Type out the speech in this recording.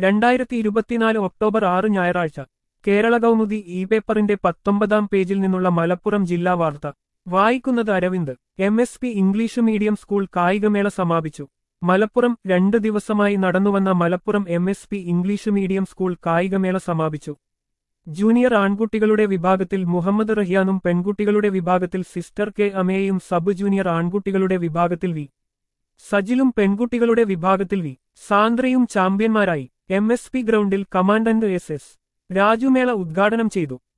രണ്ടായിരത്തി ഇരുപത്തിനാല് ഒക്ടോബർ ആറ് ഞായറാഴ്ച കേരള കൗമുദി ഇ പേപ്പറിന്റെ പത്തൊമ്പതാം പേജിൽ നിന്നുള്ള മലപ്പുറം ജില്ലാ വാർത്ത വായിക്കുന്നത് Aravind M S P English medium school കായികമേള സമാപിച്ചു മലപ്പുറം രണ്ട് ദിവസമായി നടന്നുവന്ന Malappuram M S P English medium school കായികമേള സമാപിച്ചു ജൂനിയർ ആൺകുട്ടികളുടെ വിഭാഗത്തിൽ മുഹമ്മദ് റഹിയാനും പെൺകുട്ടികളുടെ വിഭാഗത്തിൽ സിസ്റ്റർ കെ അമേയും സബ് ജൂനിയർ ആൺകുട്ടികളുടെ വിഭാഗത്തിൽ വി സജിലും പെൺകുട്ടികളുടെ വിഭാഗത്തിൽ വി സാന്ദ്രയും ചാമ്പ്യന്മാരായി എം എസ് പി ഗ്രൗണ്ടിൽ കമാൻഡന്റ് എസ് എസ് രാജുമേള ഉദ്ഘാടനം ചെയ്തു